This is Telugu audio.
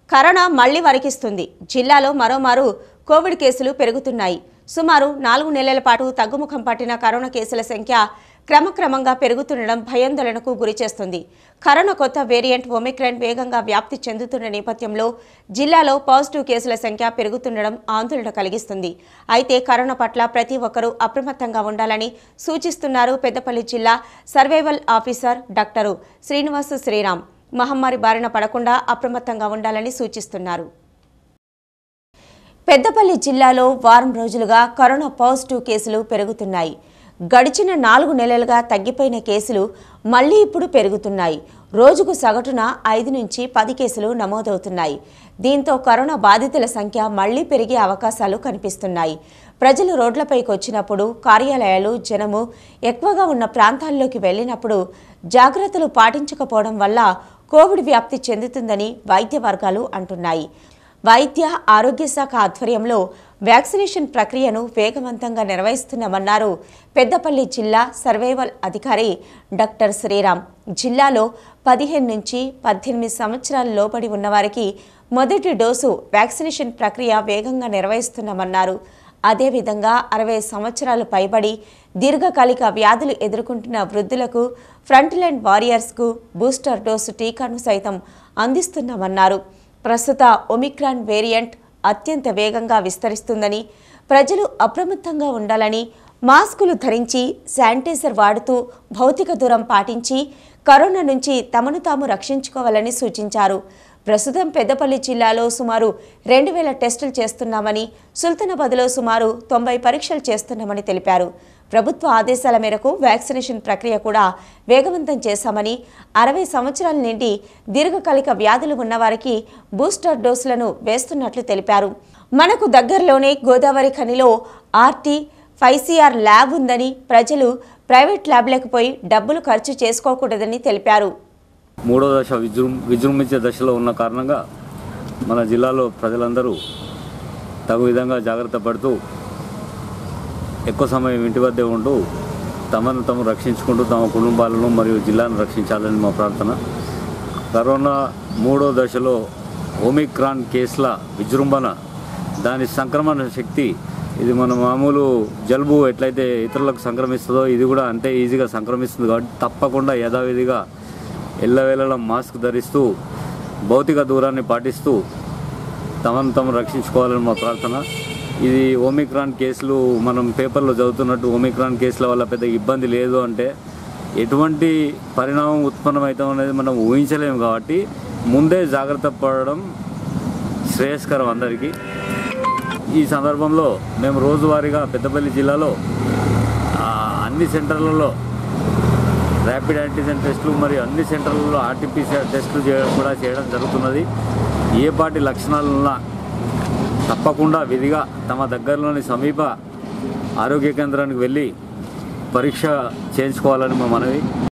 కరోనా మళ్లీ వరికిస్తుంది జిల్లాలో మరోమారు కోవిడ్ కేసులు పెరుగుతున్నాయి సుమారు నాలుగు నెలల పాటు తగ్గుముఖం పట్టిన కరోనా కేసుల సంఖ్య క్రమక్రమంగా పెరుగుతుండడం భయాందోళనకు గురిచేస్తుంది కరోనా కొత్త వేరియంట్ ఒమిక్రాన్ వేగంగా వ్యాప్తి చెందుతున్న నేపథ్యంలో జిల్లాలో పాజిటివ్ కేసుల సంఖ్య పెరుగుతుండడం ఆందోళన కలిగిస్తుంది అయితే కరోనా పట్ల ప్రతి ఒక్కరూ అప్రమత్తంగా ఉండాలని సూచిస్తున్నారు పెద్దపల్లి జిల్లా survival officer doctor Srinivasa Sriram మహమ్మారి బారిన పడకుండా అప్రమత్తంగా ఉండాలని సూచిస్తున్నారు పెద్దపల్లి జిల్లాలో వారం రోజులుగా కరోనా పాజిటివ్ కేసులు పెరుగుతున్నాయి గడిచిన నాలుగు నెలలుగా తగ్గిపోయిన కేసులు మళ్లీ ఇప్పుడు పెరుగుతున్నాయి రోజుకు సగటున ఐదు నుంచి పది కేసులు నమోదవుతున్నాయి దీంతో కరోనా బాధితుల సంఖ్య మళ్లీ పెరిగే అవకాశాలు కనిపిస్తున్నాయి ప్రజలు రోడ్లపైకి వచ్చినప్పుడు కార్యాలయాలు జనము ఎక్కువగా ఉన్న ప్రాంతాల్లోకి వెళ్ళినప్పుడు జాగ్రత్తలు పాటించకపోవడం వల్ల కోవిడ్ వ్యాప్తి చెందుతుందని వైద్య వర్గాలు అంటున్నాయి వైద్య ఆరోగ్య శాఖ ఆధ్వర్యంలో వ్యాక్సినేషన్ ప్రక్రియను వేగవంతంగా నిర్వహిస్తున్నామన్నారు పెద్దపల్లి జిల్లా సర్వైవల్ అధికారి డాక్టర్ శ్రీరామ్ జిల్లాలో పదిహేను నుంచి పద్దెనిమిది సంవత్సరాల లోబడి ఉన్నవారికి మొదటి డోసు వ్యాక్సినేషన్ ప్రక్రియ వేగంగా నిర్వహిస్తున్నామన్నారు అదేవిధంగా అరవై సంవత్సరాలు పైబడి దీర్ఘకాలిక వ్యాధులు ఎదుర్కొంటున్న వృద్ధులకు ఫ్రంట్ లైన్ వారియర్స్కు బూస్టర్ డోసు టీకాను సైతం అందిస్తున్నామన్నారు ప్రస్తుత ఒమిక్రాన్ వేరియంట్ అత్యంత వేగంగా విస్తరిస్తుందని ప్రజలు అప్రమత్తంగా ఉండాలని మాస్కులు ధరించి శానిటైజర్ వాడుతూ భౌతిక దూరం పాటించి కరోనా నుంచి తమను తాము రక్షించుకోవాలని సూచించారు ప్రస్తుతం పెద్దపల్లి జిల్లాలో సుమారు రెండు వేల టెస్టులు చేస్తున్నామని సుల్తానాబాద్లో సుమారు తొంభై పరీక్షలు చేస్తున్నామని తెలిపారు ప్రభుత్వ ఆదేశాల మేరకు వ్యాక్సినేషన్ ప్రక్రియ కూడా వేగవంతం చేశామని అరవై సంవత్సరాల నుండి దీర్ఘకాలిక వ్యాధులు ఉన్నవారికి బూస్టర్ డోసులను వేస్తున్నట్లు తెలిపారు మనకు దగ్గరలోనే గోదావరి ఖనిలో ఆర్టీ ఫైసీఆర్ ల్యాబ్ ఉందని ప్రజలు ప్రైవేట్ ల్యాబ్లకు పోయి డబ్బులు ఖర్చు చేసుకోకూడదని తెలిపారు మూడో దశ విజృం విజృంభించే దశలో ఉన్న కారణంగా మన జిల్లాలో ప్రజలందరూ తగు విధంగా జాగ్రత్త పడుతూ ఎక్కువ సమయం ఇంటి వద్దే ఉంటూ తమను తాము రక్షించుకుంటూ తమ కుటుంబాలను మరియు జిల్లాను రక్షించాలని మా ప్రార్థన కరోనా మూడో దశలో ఒమిక్రాన్ కేసుల విజృంభణ దాని సంక్రమణ శక్తి ఇది మన మామూలు జలుబు ఎట్లయితే ఇతరులకు సంక్రమిస్తుందో ఇది కూడా అంతే ఈజీగా సంక్రమిస్తుంది కాబట్టి తప్పకుండా యథావిధిగా ఎల్లవేళలా మాస్క్ ధరిస్తూ భౌతిక దూరాన్ని పాటిస్తూ తమను తాము రక్షించుకోవాలని మా ప్రార్థన ఇది ఓమిక్రాన్ కేసులు మనం పేపర్లో చదువుతున్నట్టు ఓమిక్రాన్ కేసుల వల్ల పెద్ద ఇబ్బంది లేదు అంటే ఎటువంటి పరిణామం ఉత్పన్నమవుతాం అనేది మనం ఊహించలేము కాబట్టి ముందే జాగ్రత్త పడడం శ్రేయస్కరం అందరికీ ఈ సందర్భంలో మేము రోజువారీగా పెద్దపల్లి జిల్లాలో ఆ, అన్ని సెంటర్లలో ర్యాపిడ్ యాంటీజెన్ టెస్టులు మరియు అన్ని సెంటర్లలో ఆర్టీపీసీఆర్ టెస్టులు చేయడం కూడా చేయడం జరుగుతున్నది ఏ పాటి లక్షణాలున్నా తప్పకుండా విధిగా తమ దగ్గరలోని సమీప ఆరోగ్య కేంద్రానికి వెళ్ళి పరీక్ష చేయించుకోవాలని మా మనవి